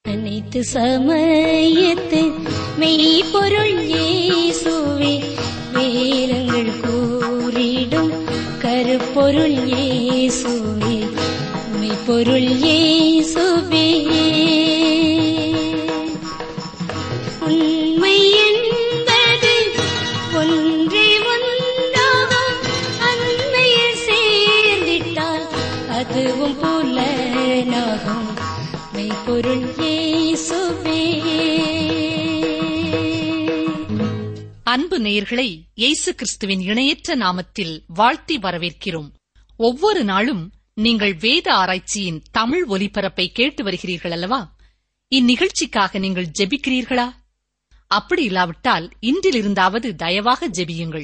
அனைத்து சமயத்து மெய்ப்பொருள் இயேசுவே வேதங்கள் கூறிடும் கருப்பொருள் இயேசுவே மெய்ப்பொருள் இயேசுவே உண்மை என்பது ஒன்றே ஒன்றாகும் அண்மையில் சேர்ந்திட்டால் அதுவும் புலனாகும் மெய்ப்பொருள் இயேசுவே அன்பு நேயர்களை இயேசு கிறிஸ்துவின் இணையற்ற நாமத்தில் வாழ்த்தி வரவேற்கிறோம் ஒவ்வொரு நாளும் நீங்கள் வேத ஆராய்ச்சியின் தமிழ் ஒலிபரப்பை கேட்டு வருகிறீர்கள் அல்லவா இந்நிகழ்ச்சிக்காக நீங்கள் ஜெபிக்கிறீர்களா அப்படி இல்லாவிட்டால் இன்றிலிருந்தாவது தயவாக ஜெபியுங்கள்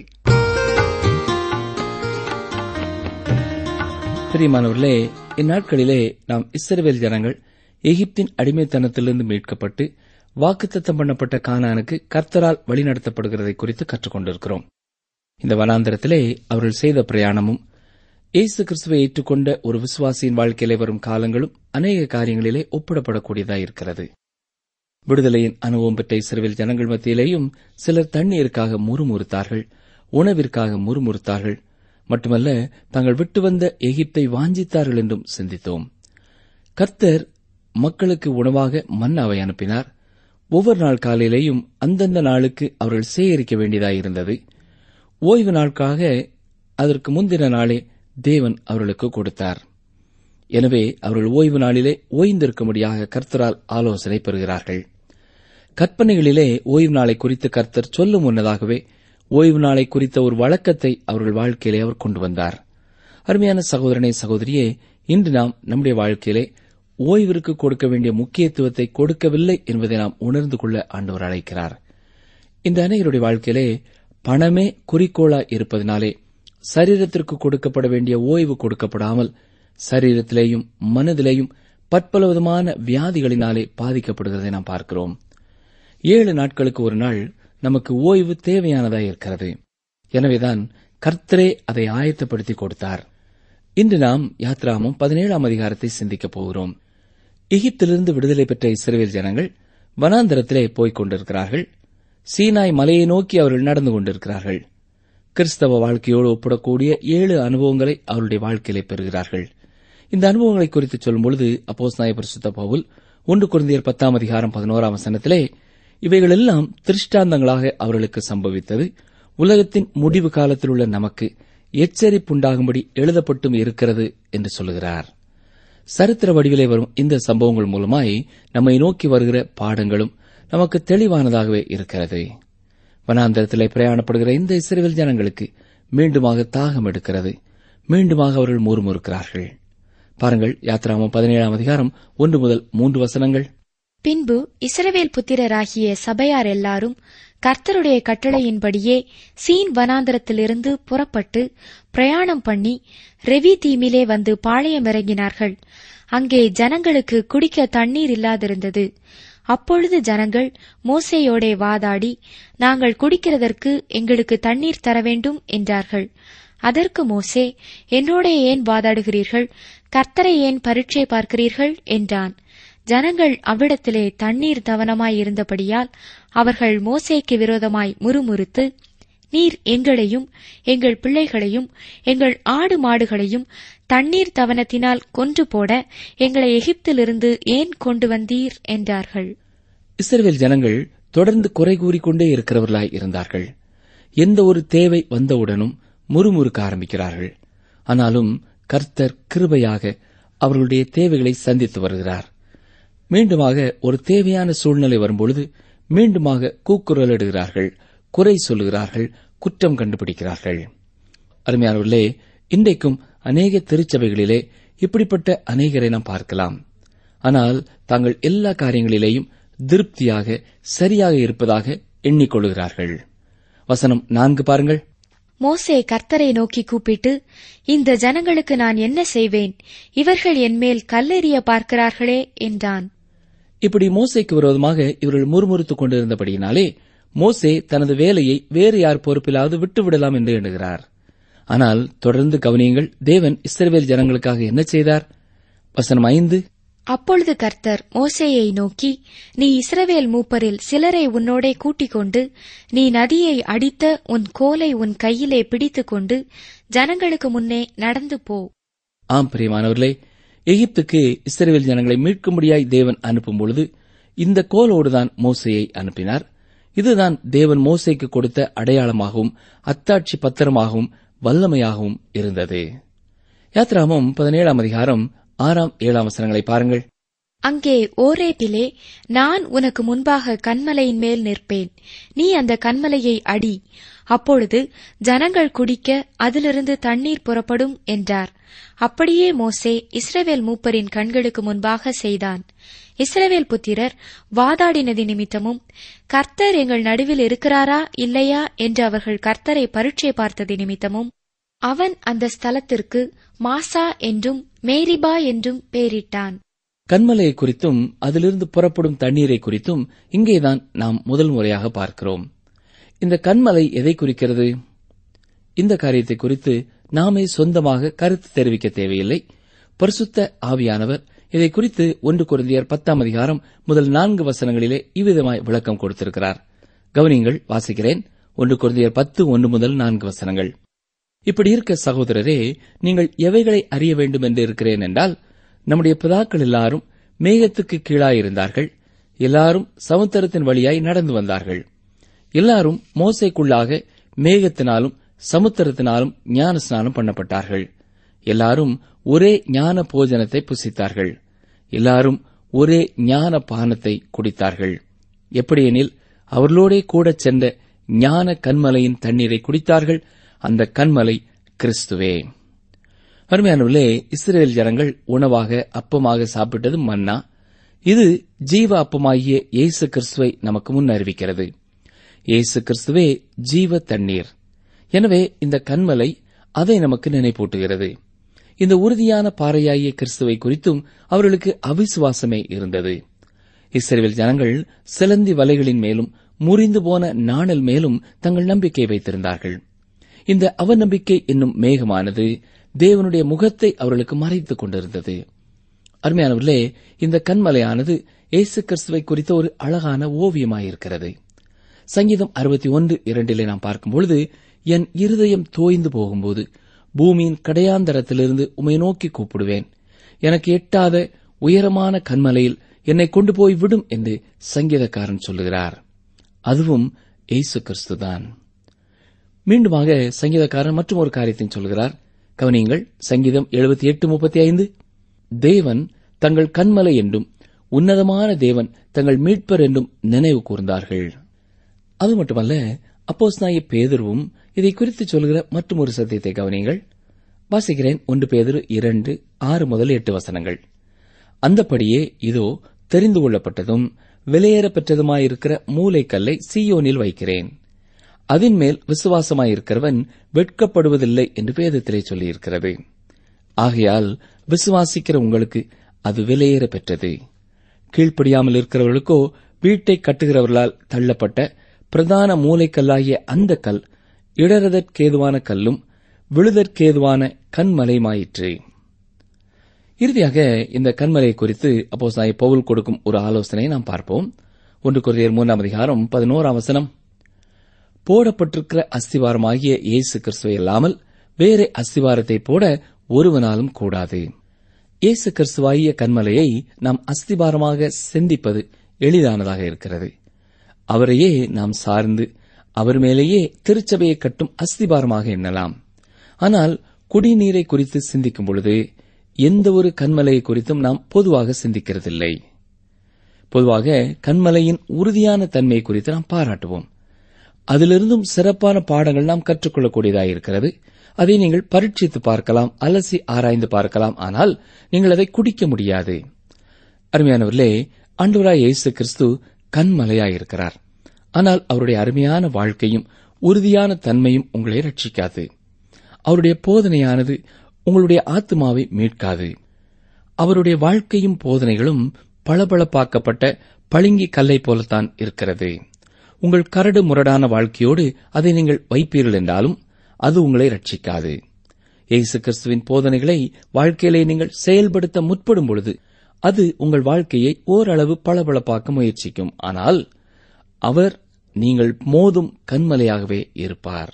பிரியமானவர்களே இந்நாட்களிலே நாம் இஸ்ரவேல் ஜனங்கள் எகிப்தின் அடிமைத்தனத்திலிருந்து மீட்கப்பட்டு வாக்குத்தத்தம் பண்ணப்பட்ட கானானுக்கு கர்த்தரால் வழிநடத்தப்படுகிறதை குறித்து கற்றுக்கொண்டிருக்கிறோம் இந்த வனாந்தரத்திலே அவர்கள் செய்த பிரயாணமும் இயேசு கிறிஸ்துவை ஏற்றுக்கொண்ட ஒரு விசுவாசியின் வாழ்க்கையிலே வரும் காலங்களும் அநேக காரியங்களிலே ஒப்பிடப்படக்கூடியதாயிருக்கிறது விடுதலையின் அனுபவம் பெற்ற இஸ்ரவேல் ஜனங்கள் மத்தியிலேயும் சிலர் தண்ணீருக்காக முறுமுறுத்தார்கள் உணவிற்காக முறுமுறுத்தார்கள் மட்டுமல்ல தாங்கள் விட்டு வந்த எகிப்தை வாஞ்சித்தார்கள் என்றும் சிந்தித்தோம் கர்த்தர் மக்களுக்கு உணவாக மன்னாவை அனுப்பினார் ஒவ்வொரு நாள் காலையிலேயும் அந்தந்த நாளுக்கு அவர்கள் சேகரிக்க வேண்டியதாயிருந்தது ஓய்வு நாளுக்காக அதற்கு முந்தின நாளே தேவன் அவர்களுக்கு கொடுத்தார் எனவே அவர்கள் ஓய்வு நாளிலே ஓய்ந்திருக்கும்படியாக கர்த்தரால் ஆலோசனை பெறுகிறார்கள் கற்பனைகளிலே ஓய்வு நாளை குறித்து கர்த்தர் சொல்லும் முன்னதாகவே ஓய்வு நாளை குறித்த ஒரு வழக்கத்தை அவர்கள் வாழ்க்கையிலே அவர் கொண்டு வந்தார் அருமையான சகோதரனை சகோதரியே இன்று நாம் நம்முடைய வாழ்க்கையிலே ஓய்விற்கு கொடுக்க வேண்டிய முக்கியத்துவத்தை கொடுக்கவில்லை என்பதை நாம் உணர்ந்து கொள்ள ஆண்டவர் அழைக்கிறார் இந்த அனைவருடைய வாழ்க்கையிலே பணமே குறிக்கோளா இருப்பதனாலே சரீரத்திற்கு கொடுக்கப்பட வேண்டிய ஓய்வு கொடுக்கப்படாமல் சரீரத்திலேயும் மனதிலேயும் பற்பல விதமான வியாதிகளினாலே பாதிக்கப்படுகிறதை நாம் பார்க்கிறோம் ஏழு நாட்களுக்கு ஒரு நாள் நமக்கு ஓய்வு தேவையானதாய் இருக்கிறது எனவேதான் கர்த்தரே அதை ஆயத்தப்படுத்தி கொடுத்தார் இன்று நாம் யாத்ராமம் பதினேழாம் அதிகாரத்தை சிந்திக்கப் போகிறோம் எகிப்திலிருந்து விடுதலை பெற்ற இஸ்ரேல் ஜனங்கள் வனாந்தரத்திலே போய்க் கொண்டிருக்கிறார்கள் சீனாய் மலையை நோக்கி அவர்கள் நடந்து கொண்டிருக்கிறார்கள் கிறிஸ்தவ வாழ்க்கையோடு ஒப்பிடக்கூடிய ஏழு அனுபவங்களை அவருடைய வாழ்க்கையிலே பெறுகிறார்கள் இந்த அனுபவங்களை குறித்து சொல்லும் பொழுது அப்போஸ் நாய பரிசுத்த பவுல் ஒன்று குருந்தியர் பத்தாம் அதிகாரம் பதினோராம் வசனத்திலே இவைகளெல்லாம் திருஷ்டாந்தங்களாக அவர்களுக்கு சம்பவித்தது உலகத்தின் முடிவு காலத்தில் உள்ள நமக்கு எச்சரிப்புண்டாகும்படி எழுதப்பட்டும் இருக்கிறது என்று சொல்லுகிறார் சரித்திர வடிவிலே வரும் இந்த சம்பவங்கள் மூலமாய் நம்மை நோக்கி வருகிற பாடங்களும் நமக்கு தெளிவானதாகவே இருக்கிறது வனாந்தரத்திலே பிரயாணப்படுகிற இந்த இஸ்ரேல் ஜனங்களுக்கு மீண்டுமாக தாகம் எடுக்கிறது மீண்டுமாக அவர்கள் முறுமுறுக்கிறார்கள் பாருங்கள் யாத்ராமம் பதினேழாம் அதிகாரம் ஒன்று முதல் மூன்று வசனங்கள் பின்பு இஸ்ரவேல் புத்திரராகிய சபையார் எல்லாரும் கர்த்தருடைய கட்டளையின்படியே சீன் வனாந்தரத்திலிருந்து புறப்பட்டு பிரயாணம் பண்ணி ரெவி தீமிலே வந்து பாளையமிறங்கினார்கள் அங்கே ஜனங்களுக்கு குடிக்க தண்ணீர் இல்லாதிருந்தது அப்பொழுது ஜனங்கள் மோசேயோடே வாதாடி நாங்கள் குடிக்கிறதற்கு எங்களுக்கு தண்ணீர் தர வேண்டும் என்றார்கள் அதற்கு மோசே என்னோடே ஏன் வாதாடுகிறீர்கள் கர்த்தரை ஏன் பரீட்சை பார்க்கிறீர்கள் என்றான் ஜனங்கள் அவ்விடத்திலே தண்ணீர் தவனமாயிருந்தபடியால் அவர்கள் மோசேக்கு விரோதமாய் முறுமுறுத்து நீர் எங்களையும் எங்கள் பிள்ளைகளையும் எங்கள் ஆடு மாடுகளையும் தண்ணீர் தவனத்தினால் கொன்று போட எங்களை எகிப்திலிருந்து ஏன் கொண்டு வந்தீர் என்றார்கள் இஸ்ரேல் ஜனங்கள் தொடர்ந்து குறை கூறிக்கொண்டே இருக்கிறவர்களாய் இருந்தார்கள் எந்த ஒரு தேவை வந்தவுடனும் முறுமுறுக்க ஆரம்பிக்கிறார்கள் ஆனாலும் கர்த்தர் கிருபையாக அவர்களுடைய தேவைகளை சந்தித்து வருகிறார் மீண்டுமாக ஒரு தேவையான சூழ்நிலை வரும்பொழுது மீண்டுமாக கூக்குரலிடுகிறார்கள் குறை சொல்லுகிறார்கள் குற்றம் கண்டுபிடிக்கிறார்கள் அருமையானவர்களே இன்றைக்கும் அநேக திருச்சபைகளிலே இப்படிப்பட்ட அநேகரை நாம் பார்க்கலாம் ஆனால் தாங்கள் எல்லா காரியங்களிலேயும் திருப்தியாக சரியாக இருப்பதாக எண்ணிக்கொள்கிறார்கள் வசனம் நான்கு பாருங்கள் மோசே கர்த்தரை நோக்கி கூப்பிட்டு இந்த ஜனங்களுக்கு நான் என்ன செய்வேன் இவர்கள் என்மேல் கல்லெறிய பார்க்கிறார்களே என்றான் இப்படி மோசேக்கு விரோதமாக இவர்கள் முறுமுறுத்துக் கொண்டிருந்தபடியினாலே மோசே தனது வேலையை வேறு யார் பொறுப்பிலாவது விட்டுவிடலாம் என்று எண்ணுகிறார் ஆனால் தொடர்ந்து கவனியுங்கள் தேவன் இஸ்ரவேல் ஜனங்களுக்காக என்ன செய்தார் வசனம் ஐந்து அப்பொழுது கர்த்தர் மோசேயை நோக்கி நீ இஸ்ரவேல் மூப்பரில் சிலரை உன்னோடே கூட்டிக் கொண்டு நீ நதியை அடித்த உன் கோலை உன் கையிலே பிடித்துக்கொண்டு ஜனங்களுக்கு முன்னே நடந்து போ ஆம் பிரியமானவர்களே எகிப்துக்கு இஸ்ரவேல் ஜனங்களை மீட்கும்படியாய் தேவன் அனுப்பும் பொழுது இந்த கோலோடுதான் மோசையை அனுப்பினார் இதுதான் தேவன் மோசைக்கு கொடுத்த அடையாளமாகவும் அத்தாட்சி பத்திரமாகவும் வல்லமையாகவும் இருந்தது யாத்ராமம் பதினேழாம் அதிகாரம் ஆறாம் ஏழாம் வசனங்களை பாருங்கள் அங்கே ஓரேபிலே நான் உனக்கு முன்பாக கண்மலையின் மேல் நிற்பேன் நீ அந்த கண்மலையை அடி அப்பொழுது ஜனங்கள் குடிக்க அதிலிருந்து தண்ணீர் புறப்படும் என்றார் அப்படியே மோசே இஸ்ரவேல் மூப்பரின் கண்களுக்கு முன்பாக செய்தான் இஸ்ரவேல் புத்திரர் வாதாடினது நிமித்தமும் கர்த்தர் எங்கள் நடுவில் இருக்கிறாரா இல்லையா என்று அவர்கள் கர்த்தரை பரீட்சை பார்த்தது நிமித்தமும் அவன் அந்த ஸ்தலத்திற்கு மாசா என்றும் மேரிபா என்றும் பெயரிட்டான் கண்மலையை குறித்தும் அதிலிருந்து புறப்படும் தண்ணீரை குறித்தும் இங்கேதான் நாம் முதல் முறையாக பார்க்கிறோம் இந்த கண்மலை எதை குறிக்கிறது இந்த காரியத்தை குறித்து நாமே சொந்தமாக கருத்து தெரிவிக்க தேவையில்லை பரிசுத்த ஆவியானவர் இதை குறித்து ஒன்று குருந்தியர் பத்தாம் அதிகாரம் முதல் நான்கு வசனங்களிலே இவ்விதமாய் விளக்கம் கொடுத்திருக்கிறார் கவனிங்கள் வாசிக்கிறேன் ஒன்று குருந்தியர் பத்து ஒன்று முதல் நான்கு வசனங்கள் இப்படி இருக்க சகோதரரே நீங்கள் எவைகளை அறிய வேண்டும் என்று இருக்கிறேன் என்றால் நம்முடைய பிதாக்கள் எல்லாரும் மேகத்துக்கு கீழாயிருந்தார்கள் எல்லாரும் சமுத்திரத்தின் வழியாய் நடந்து வந்தார்கள் எல்லாரும் மோசைக்குள்ளாக மேகத்தினாலும் சமுத்திரத்தினாலும் ஞான ஸ்நானம் பண்ணப்பட்டார்கள் எல்லாரும் ஒரே ஞான போஜனத்தை புசித்தார்கள் எல்லாரும் ஒரே ஞான பானத்தை குடித்தார்கள் எப்படியெனில் அவர்களோடே கூட சென்ற ஞான கண்மலையின் தண்ணீரை குடித்தார்கள் அந்த கண்மலை கிறிஸ்துவே அருமையானவர்களே இஸ்ரேல் ஜனங்கள் உணவாக அப்பமாக சாப்பிட்டது மன்னா இது ஜீவ அப்பமாகிய இயேசு கிறிஸ்துவை நமக்கு முன் அறிவிக்கிறது இயேசு கிறிஸ்துவே ஜீவ தண்ணீர் எனவே இந்த கண்மலை அதை நமக்கு நினைப்பூட்டுகிறது இந்த உறுதியான பாறையாகிய கிறிஸ்துவை குறித்தும் அவர்களுக்கு அவிசுவாசமே இருந்தது இஸ்ரேல் ஜனங்கள் சிலந்தி வலைகளின் மேலும் முறிந்து போன நாணல் மேலும் தங்கள் நம்பிக்கை வைத்திருந்தார்கள் இந்த அவநம்பிக்கை என்னும் மேகமானது தேவனுடைய முகத்தை அவர்களுக்கு மறைத்துக் கொண்டிருந்தது அருமையானவர்களே இந்த கண்மலையானது இயேசு கிறிஸ்துவை குறித்த ஒரு அழகான ஓவியமாயிருக்கிறது சங்கீதம் அறுபத்தி ஒன்று இரண்டிலே நாம் பார்க்கும்பொழுது என் இருதயம் தோய்ந்து போகும்போது பூமியின் கடையாந்தரத்திலிருந்து உமை நோக்கி கூப்பிடுவேன் எனக்கு எட்டாத உயரமான கண்மலையில் என்னை கொண்டு போய் விடும் என்று சங்கீதக்காரன் சொல்லுகிறார் அதுவும் இயேசு கிறிஸ்துதான் மீண்டுமாக சங்கீதக்காரன் மற்றும் ஒரு காரியத்தை சொல்கிறார் கவனியுங்கள் சங்கீதம் எழுபத்தி எட்டு முப்பத்தி ஐந்து தேவன் தங்கள் கண்மலை என்றும் உன்னதமான தேவன் தங்கள் மீட்பர் என்றும் நினைவு கூர்ந்தார்கள் அது மட்டுமல்ல அப்போஸ் நாய பேதருவும் இதை குறித்து சொல்கிற மற்றும் ஒரு சத்தியத்தை கவனியுங்கள் வாசிக்கிறேன் ஒன்று பேதரு இரண்டு ஆறு முதல் எட்டு வசனங்கள் அந்தப்படியே இதோ தெரிந்து கொள்ளப்பட்டதும் விலையேற பெற்றதுமாயிருக்கிற மூளைக்கல்லை சீயோனில் வைக்கிறேன் அதன் மேல் விசுவாசமாயிருக்கிறவன் வெட்கப்படுவதில்லை என்று வேதத்திலே சொல்லியிருக்கிறது ஆகையால் விசுவாசிக்கிற உங்களுக்கு அது விலையேற பெற்றது கீழ்ப்படியாமல் இருக்கிறவர்களுக்கோ வீட்டை கட்டுகிறவர்களால் தள்ளப்பட்ட பிரதான மூளைக்கல்லாகிய அந்த கல் இடறதற்கேதுவான கல்லும் விழுதற்கேதுவான கண்மலையுமாயிற்று இறுதியாக இந்த கண்மலை குறித்து அப்போ சாய் பவுல் கொடுக்கும் ஒரு ஆலோசனையை நாம் பார்ப்போம் ஒன்று கொரியர் மூன்றாம் அதிகாரம் பதினோராம் வசனம் போடப்பட்டிருக்கிற அஸ்திவாரமாகிய இயேசு கிறிஸ்துவை இல்லாமல் வேறு அஸ்திவாரத்தை போட ஒருவனாலும் கூடாது இயேசு கிறிஸ்துவாகிய கண்மலையை நாம் அஸ்திபாரமாக சிந்திப்பது எளிதானதாக இருக்கிறது அவரையே நாம் சார்ந்து அவர் மேலேயே திருச்சபையை கட்டும் அஸ்திபாரமாக எண்ணலாம் ஆனால் குடிநீரை குறித்து சிந்திக்கும் பொழுது எந்த ஒரு கண்மலையை குறித்தும் நாம் பொதுவாக சிந்திக்கிறதில்லை பொதுவாக கண்மலையின் உறுதியான தன்மை குறித்து நாம் பாராட்டுவோம் அதிலிருந்தும் சிறப்பான பாடங்கள் நாம் கற்றுக்கொள்ளக்கூடியதாக இருக்கிறது அதை நீங்கள் பரீட்சித்து பார்க்கலாம் அலசி ஆராய்ந்து பார்க்கலாம் ஆனால் நீங்கள் அதை குடிக்க முடியாது அருமையானவர்களே ஆண்டவராய் இயேசு கிறிஸ்து கண்மலையாயிருக்கிறார் ஆனால் அவருடைய அருமையான வாழ்க்கையும் உறுதியான தன்மையும் உங்களை ரட்சிக்காது அவருடைய போதனையானது உங்களுடைய ஆத்மாவை மீட்காது அவருடைய வாழ்க்கையும் போதனைகளும் பளபளப்பாக்கப்பட்ட பளிங்கி கல்லை போலத்தான் இருக்கிறது உங்கள் கரடு முரடான வாழ்க்கையோடு அதை நீங்கள் வைப்பீர்கள் என்றாலும் அது உங்களை ரட்சிக்காது இயேசு கிறிஸ்துவின் போதனைகளை வாழ்க்கையிலே நீங்கள் செயல்படுத்த முற்படும் பொழுது அது உங்கள் வாழ்க்கையை ஓரளவு பளபளப்பாக்க முயற்சிக்கும் ஆனால் அவர் நீங்கள் மோதும் கண்மலையாகவே இருப்பார்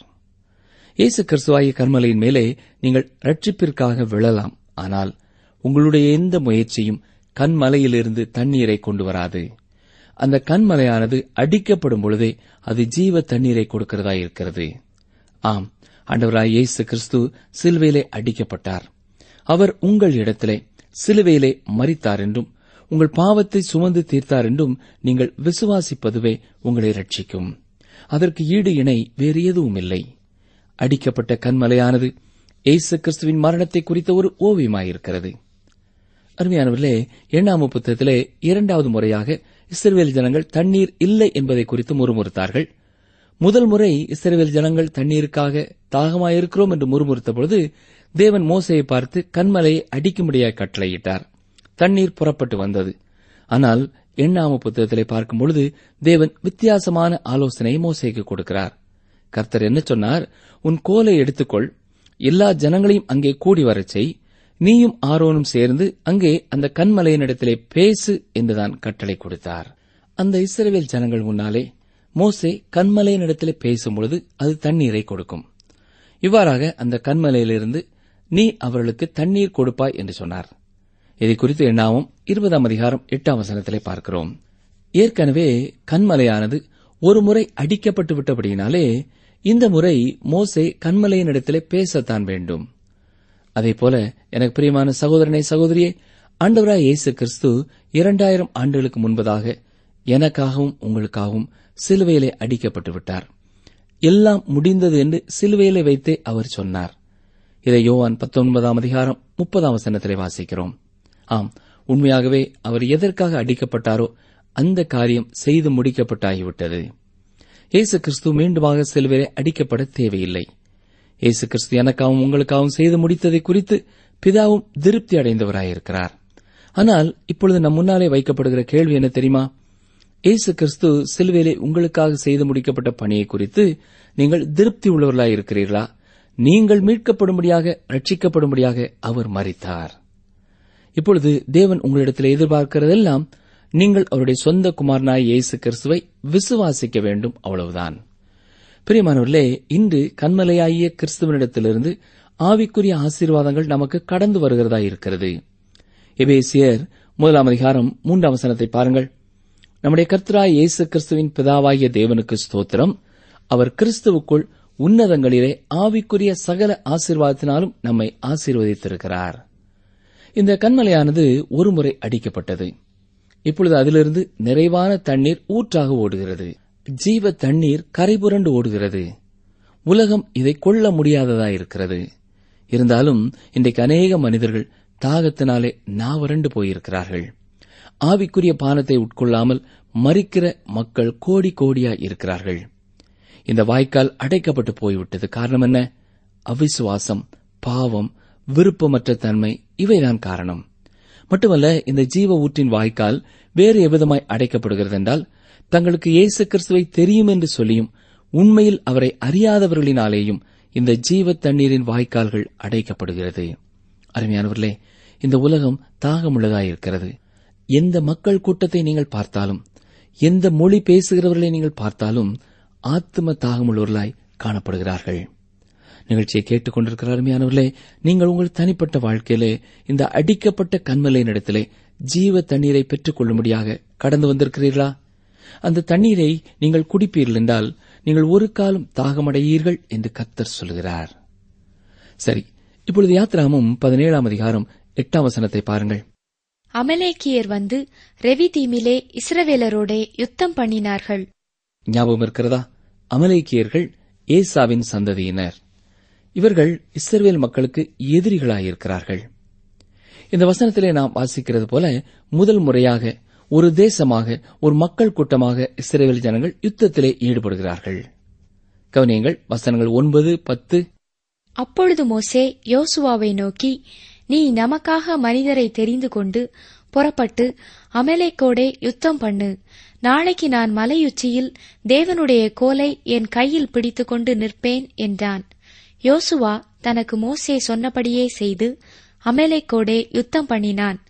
இயேசு கிறிஸ்துவாகிய கண்மலையின் மேலே நீங்கள் ரட்சிப்பிற்காக விழலாம் ஆனால் உங்களுடைய எந்த முயற்சியும் கண்மலையிலிருந்து தண்ணீரை கொண்டு வராது அந்த கண்மலையானது அடிக்கப்படும் பொழுதே அது ஜீவ தண்ணீரை கொடுக்கிறதா இருக்கிறது ஆம் ஆண்டவராய் இயேசு கிறிஸ்து சிலுவையிலே அடிக்கப்பட்டார் அவர் உங்கள் இடத்திலே சிலுவையிலே மரித்தார் என்றும் உங்கள் பாவத்தை சுமந்து தீர்த்தார் என்றும் நீங்கள் விசுவாசிப்பதுவே உங்களை ரட்சிக்கும் அதற்கு ஈடு இணை வேறு எதுவும் இல்லை அடிக்கப்பட்ட கண்மலையானது இயேசு கிறிஸ்துவின் மரணத்தை குறித்த ஒரு ஓவியமாயிருக்கிறது அருமையானவர்களே எண்ணாம புத்தகத்திலே இரண்டாவது முறையாக இஸ்ரவேல் ஜனங்கள் தண்ணீர் இல்லை என்பதை குறித்து முறுமுறுத்தார்கள் முதல் முறை இஸ்ரவேல் ஜனங்கள் தண்ணீருக்காக தாகமாயிருக்கிறோம் என்று முறுமுறுத்த பொழுது தேவன் மோசையை பார்த்து கண்மலையை அடிக்கும்படியாக கட்டளையிட்டார் தண்ணீர் புறப்பட்டு வந்தது ஆனால் எண்ணாம புத்தகத்திலே பார்க்கும் பொழுது தேவன் வித்தியாசமான ஆலோசனையை மோசைக்கு கொடுக்கிறார் கர்த்தர் என்ன சொன்னார் உன் கோலை எடுத்துக்கொள் எல்லா ஜனங்களையும் அங்கே கூடி வரச் செய் நீயும் ஆரோனும் சேர்ந்து அங்கே அந்த கண்மலையினிடத்திலே பேசு என்றுதான் கட்டளை கொடுத்தார் அந்த இஸ்ரவேல் ஜனங்கள் முன்னாலே மோசே கண்மலையினிடத்திலே பேசும்பொழுது அது தண்ணீரை கொடுக்கும் இவ்வாறாக அந்த கண்மலையிலிருந்து நீ அவர்களுக்கு தண்ணீர் கொடுப்பாய் என்று சொன்னார் இதை குறித்து எண்ணாவும் இருபதாம் அதிகாரம் எட்டாம் வசனத்திலே பார்க்கிறோம் ஏற்கனவே கண்மலையானது ஒரு முறை அடிக்கப்பட்டு விட்டபடியினாலே இந்த முறை மோசே கண்மலையினிடத்திலே பேசத்தான் வேண்டும் அதேபோல எனக்கு பிரியமான சகோதரனை சகோதரியே ஆண்டவராய் இயேசு கிறிஸ்து இரண்டாயிரம் ஆண்டுகளுக்கு முன்பதாக எனக்காகவும் உங்களுக்காகவும் சிலுவையிலே அடிக்கப்பட்டு விட்டார் எல்லாம் முடிந்தது என்று சிலுவையிலே வைத்தே அவர் சொன்னார் இதை யோவான் பத்தொன்பதாம் அதிகாரம் முப்பதாம் வசனத்திலே வாசிக்கிறோம் ஆம் உண்மையாகவே அவர் எதற்காக அடிக்கப்பட்டாரோ அந்த காரியம் செய்து முடிக்கப்பட்டாகிவிட்டது இயேசு கிறிஸ்து மீண்டுமாக சிலுவையிலே அடிக்கப்பட தேவையில்லை இயேசு கிறிஸ்து எனக்காகவும் உங்களுக்காகவும் செய்து முடித்ததை குறித்து பிதாவும் திருப்தி அடைந்தவராயிருக்கிறார் ஆனால் இப்பொழுது நம் முன்னாலே வைக்கப்படுகிற கேள்வி என்ன தெரியுமா இயேசு கிறிஸ்து சிலுவையிலே உங்களுக்காக செய்து முடிக்கப்பட்ட பணியை குறித்து நீங்கள் திருப்தி உள்ளவர்களாயிருக்கிறீர்களா நீங்கள் மீட்கப்படும்படியாக ரட்சிக்கப்படும்படியாக அவர் மறித்தார் இப்பொழுது தேவன் உங்களிடத்தில் எதிர்பார்க்கிறதெல்லாம் நீங்கள் அவருடைய சொந்த குமாரனாய் இயேசு கிறிஸ்துவை விசுவாசிக்க வேண்டும் அவ்வளவுதான் பிரியமானவர்களே இன்று கண்மலையாகிய கிறிஸ்துவனிடத்திலிருந்து ஆவிக்குரிய ஆசீர்வாதங்கள் நமக்கு கடந்து வருகிறதா இருக்கிறது எபேசியர் முதலாம் அதிகாரம் மூன்றாம் வசனத்தை பாருங்கள் நம்முடைய கர்த்தராய் இயேசு கிறிஸ்துவின் பிதாவாகிய தேவனுக்கு ஸ்தோத்திரம் அவர் கிறிஸ்துவுக்குள் உன்னதங்களிலே ஆவிக்குரிய சகல ஆசீர்வாதத்தினாலும் நம்மை ஆசீர்வதித்திருக்கிறார் இந்த கண்மலையானது ஒருமுறை அடிக்கப்பட்டது இப்பொழுது அதிலிருந்து நிறைவான தண்ணீர் ஊற்றாக ஓடுகிறது ஜீவ தண்ணீர் கரைபுரண்டு ஓடுகிறது உலகம் இதை கொள்ள முடியாததாயிருக்கிறது இருந்தாலும் இன்றைக்கு அநேக மனிதர்கள் தாகத்தினாலே நாவரண்டு போயிருக்கிறார்கள் ஆவிக்குரிய பானத்தை உட்கொள்ளாமல் மறிக்கிற மக்கள் கோடி கோடியாய் இருக்கிறார்கள் இந்த வாய்க்கால் அடைக்கப்பட்டு போய்விட்டது காரணம் என்ன அவிசுவாசம் பாவம் விருப்பமற்ற தன்மை இவைதான் காரணம் மட்டுமல்ல இந்த ஜீவ ஊற்றின் வாய்க்கால் வேறு எவ்விதமாய் அடைக்கப்படுகிறது என்றால் தங்களுக்கு இயேசு கிறிஸ்துவை தெரியும் என்று சொல்லியும் உண்மையில் அவரை அறியாதவர்களினாலேயும் இந்த ஜீவ தண்ணீரின் வாய்க்கால்கள் அடைக்கப்படுகிறது அருமையானவர்களே இந்த உலகம் தாகமுள்ளதாயிருக்கிறது எந்த மக்கள் கூட்டத்தை நீங்கள் பார்த்தாலும் எந்த மொழி பேசுகிறவர்களை நீங்கள் பார்த்தாலும் ஆத்ம தாகமுள்ளவர்களாய் காணப்படுகிறார்கள் நிகழ்ச்சியை கேட்டுக்கொண்டிருக்கிற அருமையானவர்களே நீங்கள் உங்கள் தனிப்பட்ட வாழ்க்கையிலே இந்த அடிக்கப்பட்ட கண்மலையின் இடத்திலே ஜீவ தண்ணீரை பெற்றுக் கொள்ளும்படியாக கடந்து வந்திருக்கிறீர்களா அந்த தண்ணீரை நீங்கள் குடிப்பீர்கள் என்றால் நீங்கள் ஒரு காலம் தாகமடையீர்கள் என்று கத்தர் சொல்கிறார் சரி இப்பொழுது யாத்ராமும் பதினேழாம் அதிகாரம் எட்டாம் வசனத்தை பாருங்கள் அமலேக்கியர் வந்து ரெவிதீமிலே இஸ்ரவேலரோடே யுத்தம் பண்ணினார்கள் ஞாபகம் இருக்கிறதா அமலேக்கியர்கள் ஏசாவின் சந்ததியினர் இவர்கள் இஸ்ரவேல் மக்களுக்கு எதிரிகளாயிருக்கிறார்கள் இந்த வசனத்திலே நாம் வாசிக்கிறது போல முதல் முறையாக ஒரு தேசமாக ஒரு மக்கள் கூட்டமாக இஸ்ரேல் ஜனங்கள் யுத்தத்திலே ஈடுபடுகிறார்கள் கவனியங்கள் வசனங்கள் ஒன்பது பத்து அப்பொழுது மோசே யோசுவாவை நோக்கி நீ நமக்காக மனிதரை தெரிந்து கொண்டு புறப்பட்டு அமலேக்கோடே யுத்தம் பண்ணு நாளைக்கு நான் மலையுச்சியில் தேவனுடைய கோலை என் கையில் பிடித்துக்கொண்டு நிற்பேன் என்றான் யோசுவா தனக்கு மோசே சொன்னபடியே செய்து அமலேக்கோடே யுத்தம் பண்ணினான்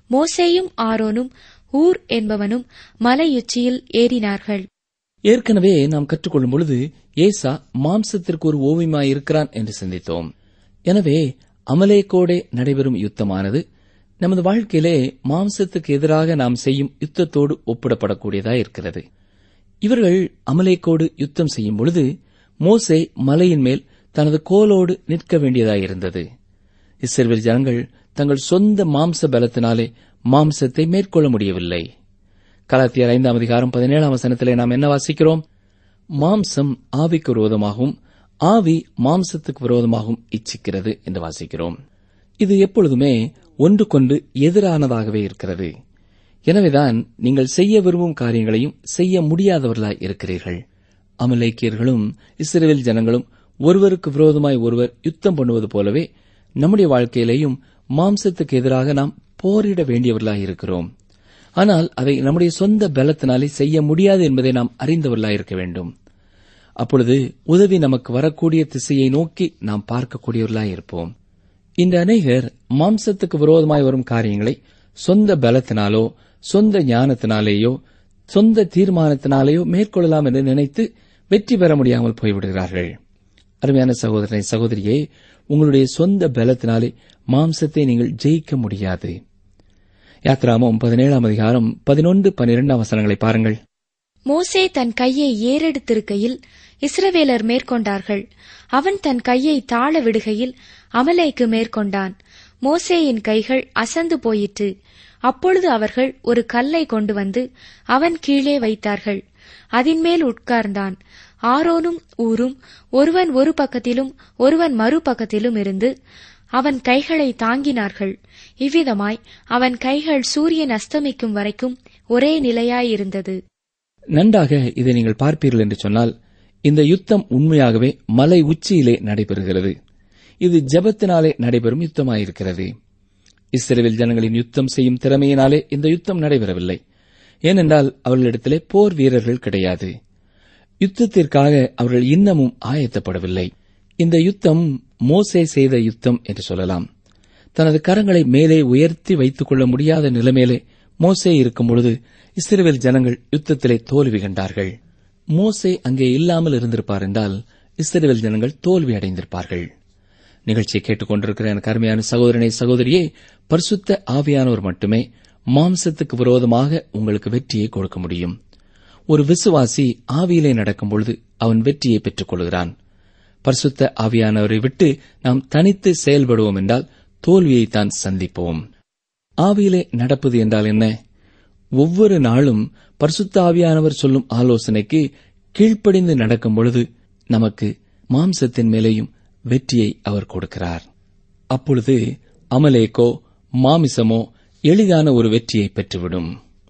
மோசேயும் ஆரோனும் ஊர் என்பவனும் மலையுச்சியில் ஏறினார்கள் ஏற்கனவே நாம் கற்றுக்கொள்ளும் பொழுது ஏசா மாம்சத்திற்கு ஒரு ஓவியமாய் இருக்கிறான் என்று சிந்தித்தோம் எனவே அமலேக்கோடே நடைபெறும் யுத்தமானது நமது வாழ்க்கையிலே மாம்சத்துக்கு எதிராக நாம் செய்யும் யுத்தத்தோடு ஒப்பிடப்படக்கூடியதாய் இருக்கிறது இவர்கள் அமலேக்கோடு யுத்தம் செய்யும் பொழுது மோசே மலையின் மேல் தனது கோலோடு நிற்க வேண்டியதாயிருந்தது இஸ்ரேல் ஜனங்கள் தங்கள் சொந்த மாம்ச பலத்தினாலே மாம்சத்தை மேற்கொள்ள முடியவில்லை கலாத்தியர் ஐந்தாம் அதிகாரம் பதினேழாம் வசனத்திலே நாம் என்ன வாசிக்கிறோம் மாம்சம் ஆவிக்கு விரோதமாகவும் ஆவி மாம்சத்துக்கு விரோதமாகவும் இச்சிக்கிறது என்று வாசிக்கிறோம் இது எப்பொழுதுமே ஒன்றுக்கொன்று எதிரானதாகவே இருக்கிறது எனவேதான் நீங்கள் செய்ய விரும்பும் காரியங்களையும் செய்ய முடியாதவர்களாய் இருக்கிறீர்கள் அமலேக்கியர்களும் இஸ்ரேல் ஜனங்களும் ஒருவருக்கு விரோதமாய் ஒருவர் யுத்தம் பண்ணுவது போலவே நம்முடைய வாழ்க்கையிலேயும் மாம்சத்துக்கு எதிராக நாம் போரிட வேண்டியவர்களாய் இருக்கிறோம் ஆனால் அதை நம்முடைய சொந்த பலத்தினாலே செய்ய முடியாது என்பதை நாம் அறிந்தவர்களாய் இருக்க வேண்டும் அப்பொழுது உதவி நமக்கு வரக்கூடிய திசையை நோக்கி நாம் பார்க்கக்கூடியவர்களாய் இருப்போம் இந்த அநேகர் மாம்சத்துக்கு விரோதமாய் வரும் காரியங்களை சொந்த பலத்தினாலோ சொந்த ஞானத்தினாலேயோ சொந்த தீர்மானத்தினாலேயோ மேற்கொள்ளலாம் என்று நினைத்து வெற்றி பெற முடியாமல் போய்விடுகிறார்கள் அருமையான சகோதரனை சகோதரியே உங்களுடைய சொந்த பலத்தினாலே மாம்சத்தை நீங்கள் ஜெயிக்க முடியாது யாத்ராமம் பதினேழாம் அதிகாரம் பதினொன்று பனிரெண்டாம் வசனங்களை பாருங்கள் மோசே தன் கையை ஏறெடுத்திருக்கையில் இஸ்ரவேலர் மேற்கொண்டார்கள் அவன் தன் கையை தாழ விடுகையில் அமலேக்கு மேற்கொண்டான் மோசேயின் கைகள் அசந்து போயிற்று அப்பொழுது அவர்கள் ஒரு கல்லை கொண்டு வந்து அவன் கீழே வைத்தார்கள் அதின்மேல் உட்கார்ந்தான் ஆரோனும் ஊரும் ஒருவன் ஒரு பக்கத்திலும் ஒருவன் மறுபக்கத்திலும் இருந்து அவன் கைகளை தாங்கினார்கள் இவ்விதமாய் அவன் கைகள் சூரியன் அஸ்தமிக்கும் வரைக்கும் ஒரே நிலையாயிருந்தது நன்றாக இதை நீங்கள் பார்ப்பீர்கள் என்று சொன்னால் இந்த யுத்தம் உண்மையாகவே மலை உச்சியிலே நடைபெறுகிறது இது ஜெபத்தினாலே நடைபெறும் யுத்தமாயிருக்கிறது இஸ்ரேல் ஜனங்களின் யுத்தம் செய்யும் திறமையினாலே இந்த யுத்தம் நடைபெறவில்லை ஏனென்றால் அவர்களிடத்திலே போர் வீரர்கள் கிடையாது யுத்தத்திற்காக அவர்கள் இன்னமும் ஆயத்தப்படவில்லை இந்த யுத்தம் மோசே செய்த யுத்தம் என்று சொல்லலாம் தனது கரங்களை மேலே உயர்த்தி வைத்துக் கொள்ள முடியாத நிலைமையிலே மோசே இருக்கும் பொழுது இஸ்ரேல் ஜனங்கள் யுத்தத்திலே தோல்வி கண்டார்கள் மோசே அங்கே இல்லாமல் இருந்திருப்பார் என்றால் இஸ்ரேல் ஜனங்கள் தோல்வி அடைந்திருப்பார்கள் நிகழ்ச்சியை கேட்டுக்கொண்டிருக்கிற எனக்கு அருமையான சகோதரனை சகோதரியே பரிசுத்த ஆவியானவர் மட்டுமே மாம்சத்துக்கு விரோதமாக உங்களுக்கு வெற்றியை கொடுக்க முடியும் ஒரு விசுவாசி ஆவியிலே நடக்கும் பொழுது அவன் வெற்றியை பெற்றுக் கொள்கிறான் பரிசுத்த ஆவியானவரை விட்டு நாம் தனித்து செயல்படுவோம் என்றால் தோல்வியைத்தான் சந்திப்போம் ஆவியிலே நடப்பது என்றால் என்ன ஒவ்வொரு நாளும் பரிசுத்த ஆவியானவர் சொல்லும் ஆலோசனைக்கு கீழ்ப்படிந்து நடக்கும் பொழுது நமக்கு மாம்சத்தின் மேலேயும் வெற்றியை அவர் கொடுக்கிறார் அப்பொழுது அமலேக்கோ மாமிசமோ எளிதான ஒரு வெற்றியை பெற்றுவிடும்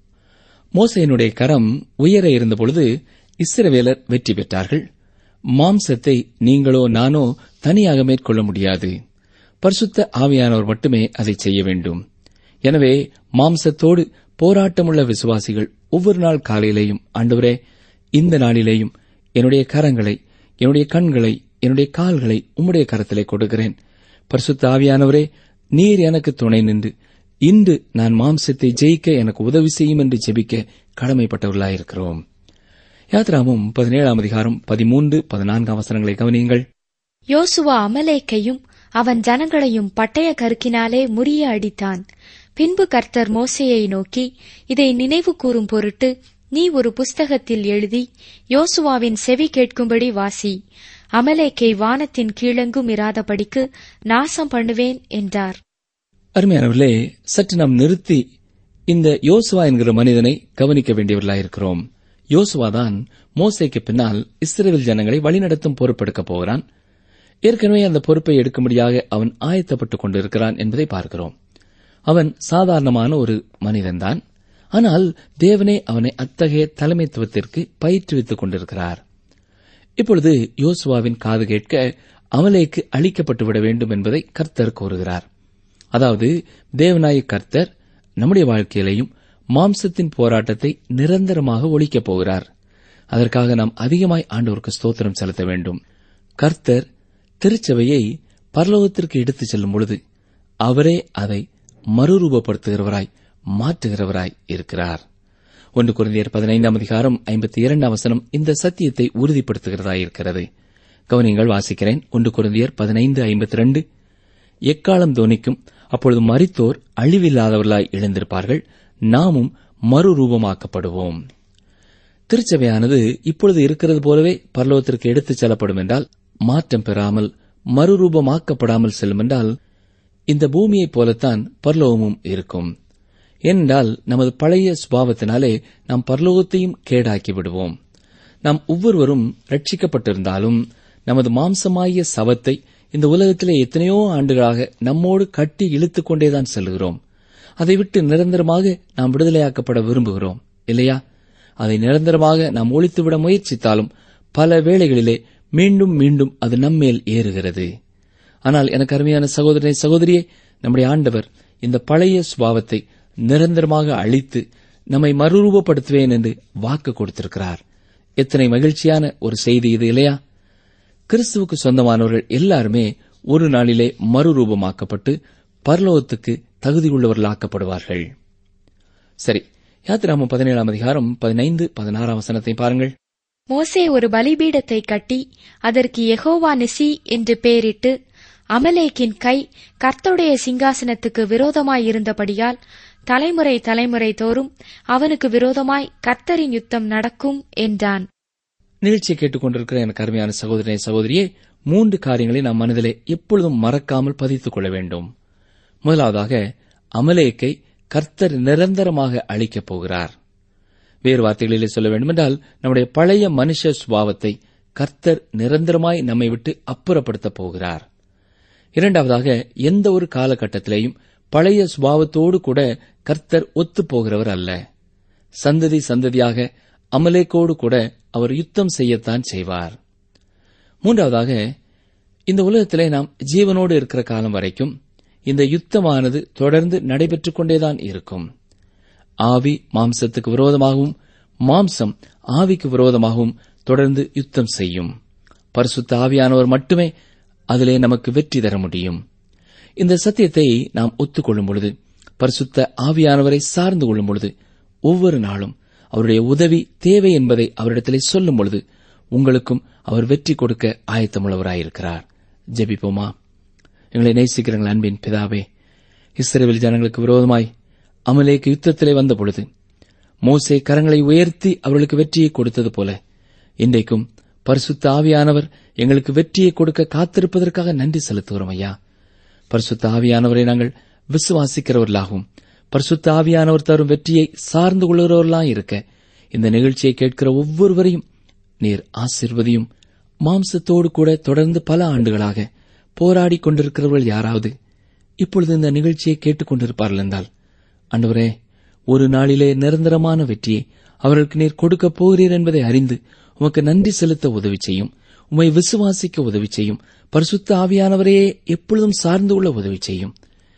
மோசையனுடைய கரம் உயர இருந்தபொழுது இஸ்ரவேலர் வெற்றி பெற்றார்கள் மாம்சத்தை நீங்களோ நானோ தனியாக மேற்கொள்ள முடியாது பரிசுத்த ஆவியானவர் மட்டுமே அதை செய்ய வேண்டும் எனவே மாம்சத்தோடு போராட்டமுள்ள விசுவாசிகள் ஒவ்வொரு நாள் காலையிலேயும் ஆண்டவரே இந்த நாளிலேயும் என்னுடைய கரங்களை என்னுடைய கண்களை என்னுடைய கால்களை உம்முடைய கரத்திலே கொடுக்கிறேன் பரிசுத்த ஆவியானவரே நீர் எனக்கு துணை நின்று இன்று நான் மாம்சத்தை ஜெயிக்க எனக்கு உதவி செய்யும் என்று ஜெபிக்க கடமைப்பட்டவர்களாயிருக்கிறோம் யாத்ராமும் பதினேழாம் அதிகாரம் பதிமூன்று பதினான்காம் அவசரங்களை கவனியுங்கள் யோசுவா அமலேக்கையும் அவன் ஜனங்களையும் பட்டய கருக்கினாலே முறிய அடித்தான் பின்பு கர்த்தர் மோசேயை நோக்கி இதை நினைவு கூறும் பொருட்டு நீ ஒரு புஸ்தகத்தில் எழுதி யோசுவாவின் செவி கேட்கும்படி வாசி அமலேக்கை வானத்தின் கீழெங்கும் இராதபடிக்கு நாசம் பண்ணுவேன் என்றார் அருமையானவர்களே சற்று நாம் நிறுத்தி இந்த யோசுவா என்கிற மனிதனை கவனிக்க வேண்டியவர்களாயிருக்கிறோம் யோசுவாதான் மோசைக்கு பின்னால் இஸ்ரேல் ஜனங்களை வழிநடத்தும் பொறுப்பெடுக்கப் போகிறான் ஏற்கனவே அந்த பொறுப்பை எடுக்கும்படியாக அவன் ஆயத்தப்பட்டுக் கொண்டிருக்கிறான் என்பதை பார்க்கிறோம் அவன் சாதாரணமான ஒரு மனிதன்தான் ஆனால் தேவனே அவனை அத்தகைய தலைமைத்துவத்திற்கு பயிற்றுவித்துக் கொண்டிருக்கிறார் இப்பொழுது யோசுவாவின் காது கேட்க அமலேக்கு அளிக்கப்பட்டு விட வேண்டும் என்பதை கர்த்தர் கூறுகிறார் அதாவது தேவநாய கர்த்தர் நம்முடைய வாழ்க்கையிலையும் மாம்சத்தின் போராட்டத்தை நிரந்தரமாக ஒழிக்கப் போகிறார் அதற்காக நாம் அதிகமாய் ஆண்டவருக்கு ஸ்தோத்திரம் செலுத்த வேண்டும் கர்த்தர் திருச்சபையை பரலோகத்திற்கு எடுத்துச் செல்லும் பொழுது அவரே அதை மறுரூபப்படுத்துகிறவராய் மாற்றுகிறவராய் இருக்கிறார் ஒன்று குருந்தியர் பதினைந்தாம் அதிகாரம் ஐம்பத்தி இரண்டாம் வசனம் இந்த சத்தியத்தை உறுதிப்படுத்துகிறதாய் இருக்கிறது கவனியங்கள் வாசிக்கிறேன் ஒன்று குருந்தியர் பதினைந்து ஐம்பத்தி ரெண்டு எக்காலம் தோனிக்கும் அப்பொழுது மரித்தோர் அழிவில்லாதவர்களாய் எழுந்திருப்பார்கள் நாமும் மறுரூபமாக்கப்படுவோம் திருச்சபையானது இப்பொழுது இருக்கிறது போலவே பரலோகத்திற்கு எடுத்துச் செல்லப்படும் என்றால் மாற்றம் பெறாமல் மறுரூபமாக்கப்படாமல் செல்லும் என்றால் இந்த பூமியைப் போலத்தான் பரலோகமும் இருக்கும் ஏனென்றால் நமது பழைய சுபாவத்தினாலே நாம் பரலோகத்தையும் கேடாக்கி விடுவோம் நாம் ஒவ்வொருவரும் ரட்சிக்கப்பட்டிருந்தாலும் நமது மாம்சமாகிய சவத்தை இந்த உலகத்திலே எத்தனையோ ஆண்டுகளாக நம்மோடு கட்டி இழுத்துக் கொண்டேதான் செல்கிறோம் அதை விட்டு நிரந்தரமாக நாம் விடுதலையாக்கப்பட விரும்புகிறோம் இல்லையா அதை நிரந்தரமாக நாம் ஒழித்துவிட முயற்சித்தாலும் பல வேளைகளிலே மீண்டும் மீண்டும் அது நம்மேல் ஏறுகிறது ஆனால் எனக்கு அருமையான சகோதரனை சகோதரியே நம்முடைய ஆண்டவர் இந்த பழைய சுபாவத்தை நிரந்தரமாக அழித்து நம்மை மறுரூபப்படுத்துவேன் என்று வாக்கு கொடுத்திருக்கிறார் எத்தனை மகிழ்ச்சியான ஒரு செய்தி இது இல்லையா கிறிஸ்துவுக்கு சொந்தமானவர்கள் எல்லாருமே ஒரு நாளிலே மறுரூபமாக்கப்பட்டு பரலோகத்துக்கு தகுதியுள்ளவர்களாக்கப்படுவார்கள் சரி யாத்திராமம் பதினேழாம் அதிகாரம் பதினைந்து பதினாறாம் வசனத்தை பாருங்கள் மோசே ஒரு பலிபீடத்தை கட்டி அதற்கு யெகோவா நிசி என்று பெயரிட்டு அமலேக்கின் கை கர்த்தருடைய சிங்காசனத்துக்கு விரோதமாயிருந்தபடியால் தலைமுறை தலைமுறை தோறும் அவனுக்கு விரோதமாய் கர்த்தரின் யுத்தம் நடக்கும் என்றான் நிகழ்ச்சியை கேட்டுக்கொண்டிருக்கிற எனக்கு அருமையான சகோதரனை சகோதரியே மூன்று காரியங்களை நாம் மனதிலே எப்பொழுதும் மறக்காமல் பதித்துக் கொள்ள வேண்டும் முதலாவதாக அமலேக்கை கர்த்தர் நிரந்தரமாக அழிக்கப் போகிறார் வேறு வார்த்தைகளிலே சொல்ல வேண்டுமென்றால் நம்முடைய பழைய மனுஷ சுபாவத்தை கர்த்தர் நிரந்தரமாய் நம்மை விட்டு அப்புறப்படுத்தப் போகிறார் இரண்டாவதாக எந்த ஒரு காலகட்டத்திலேயும் பழைய சுபாவத்தோடு கூட கர்த்தர் ஒத்துப் போகிறவர் அல்ல சந்ததி சந்ததியாக அமலேக்கோடு கூட அவர் யுத்தம் செய்யத்தான் செய்வார் மூன்றாவதாக இந்த உலகத்திலே நாம் ஜீவனோடு இருக்கிற காலம் வரைக்கும் இந்த யுத்தமானது தொடர்ந்து நடைபெற்றுக் கொண்டேதான் இருக்கும் ஆவி மாம்சத்துக்கு விரோதமாகவும் மாம்சம் ஆவிக்கு விரோதமாகவும் தொடர்ந்து யுத்தம் செய்யும் பரிசுத்த ஆவியானவர் மட்டுமே அதிலே நமக்கு வெற்றி தர முடியும் இந்த சத்தியத்தை நாம் ஒத்துக்கொள்ளும் பொழுது பரிசுத்த ஆவியானவரை சார்ந்து கொள்ளும் பொழுது ஒவ்வொரு நாளும் அவருடைய உதவி தேவை என்பதை அவரிடத்திலே சொல்லும் பொழுது உங்களுக்கும் அவர் வெற்றி கொடுக்க ஆயத்தமுள்ளவராயிருக்கிறார் ஜெபிப்போமா எங்களை நேசிக்கிறங்கள் அன்பின் பிதாவே இஸ்ரேல் ஜனங்களுக்கு விரோதமாய் அமலேக்கு யுத்தத்திலே வந்த பொழுது மோசே கரங்களை உயர்த்தி அவர்களுக்கு வெற்றியை கொடுத்தது போல இன்றைக்கும் பரிசுத்த ஆவியானவர் எங்களுக்கு வெற்றியை கொடுக்க காத்திருப்பதற்காக நன்றி செலுத்துகிறோம் ஐயா பரிசுத்த ஆவியானவரை நாங்கள் விசுவாசிக்கிறவர்களாகவும் பரிசுத்த ஆவியானவர் தரும் வெற்றியை சார்ந்து கொள்கிறவர்களாக இருக்க இந்த நிகழ்ச்சியை கேட்கிற ஒவ்வொருவரையும் நீர் ஆசிர்வதியும் மாம்சத்தோடு கூட தொடர்ந்து பல ஆண்டுகளாக போராடி கொண்டிருக்கிறவர்கள் யாராவது இப்பொழுது இந்த நிகழ்ச்சியை கேட்டுக் கொண்டிருப்பார்கள் என்றால் அன்றுவரே ஒரு நாளிலே நிரந்தரமான வெற்றியை அவர்களுக்கு நீர் கொடுக்கப் போகிறீர் என்பதை அறிந்து உமக்கு நன்றி செலுத்த உதவி செய்யும் உம்மை விசுவாசிக்க உதவி செய்யும் பரிசுத்த ஆவியானவரையே எப்பொழுதும் சார்ந்து கொள்ள உதவி செய்யும்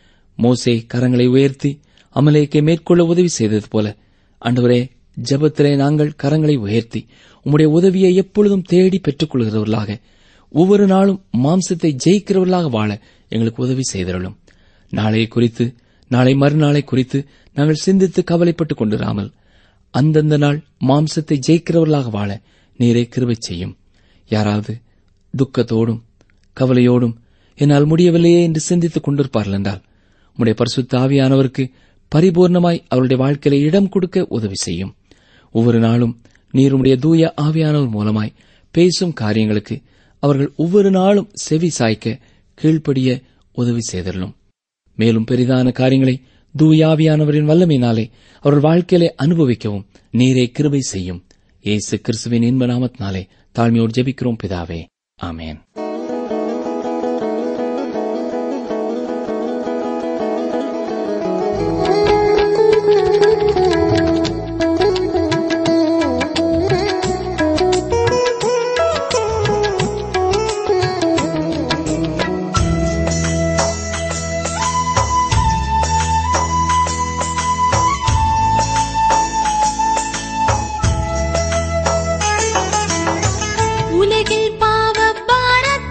மோசே கரங்களை உயர்த்தி அமலேக்கை மேற்கொள்ள உதவி செய்தது போல அன்றுவரே ஜெபத்திலே நாங்கள் கரங்களை உயர்த்தி உம்முடைய உதவியை எப்பொழுதும் தேடி பெற்றுக் கொள்கிறவர்களாக ஒவ்வொரு நாளும் மாம்சத்தை ஜெயிக்கிறவர்களாக வாழ எங்களுக்கு உதவி செய்திருளும் நாளையை குறித்து நாளை மறுநாளை குறித்து நாங்கள் சிந்தித்து கவலைப்பட்டுக் கொண்டிராமல் அந்தந்த நாள் மாம்சத்தை ஜெயிக்கிறவர்களாக வாழ நீரே கிருபை செய்யும் யாராவது துக்கத்தோடும் கவலையோடும் என்னால் முடியவில்லையே என்று சிந்தித்துக் கொண்டிருப்பார்கள் என்றால் உம்முடைய பரிசுத்த ஆவியானவருக்கு பரிபூர்ணமாய் அவருடைய வாழ்க்கையில இடம் கொடுக்க உதவி செய்யும் ஒவ்வொரு நாளும் நீர் உம்முடைய தூய ஆவியானவர் மூலமாய் பேசும் காரியங்களுக்கு அவர்கள் ஒவ்வொரு நாளும் செவி சாய்க்க கீழ்ப்படிய உதவி செய்தரலும் மேலும் பெரிதான காரியங்களை தூயாவியானவரின் வல்லமையினாலே அவர்கள் வாழ்க்கையிலே அனுபவிக்கவும் நீரே கிருபை செய்யும் இயேசு கிறிஸ்துவின் இன்ப நாமத்தினாலே தாழ்மையோடு ஜெபிக்கிறோம் பிதாவே ஆமேன் உலகில் பாவ பாரத்தை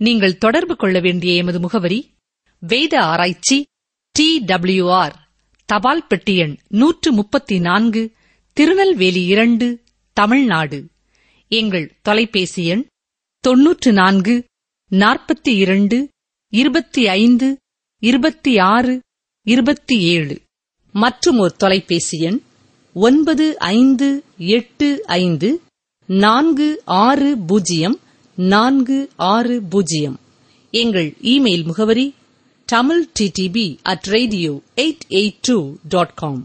நீங்கள் தொடர்பு கொள்ள வேண்டிய எமது முகவரி வேத ஆராய்ச்சி டி ஆர் தபால் பெட்டி எண் நூற்று முப்பத்தி நான்கு திருநெல்வேலி இரண்டு தமிழ்நாடு எங்கள் தொலைபேசி எண் தொன்னூற்று நான்கு நாற்பத்தி இரண்டு இருபத்தி ஐந்து இருபத்தி ஆறு இருபத்தி ஏழு மற்றும் ஒரு தொலைபேசி எண் ஒன்பது ஐந்து எட்டு ஐந்து நான்கு ஆறு பூஜ்ஜியம் நான்கு ஆறு பூஜ்ஜியம் எங்கள் இமெயில் முகவரி Tamil DTP at radio eight eight two dot com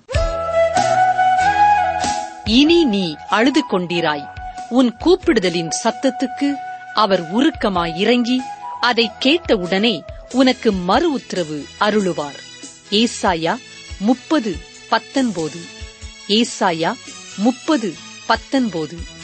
இனி நீ அழுது கொண்டீராய் உன் கூப்பிடுதலின் சத்தத்துக்கு அவர் உருக்கமாய் இறங்கி அதை கேட்டவுடனே உனக்கு மறு உத்தரவு அருளுவார் ஏசாயா முப்பது பத்தொன்பது ஏசாயா முப்பது பத்தொன்பது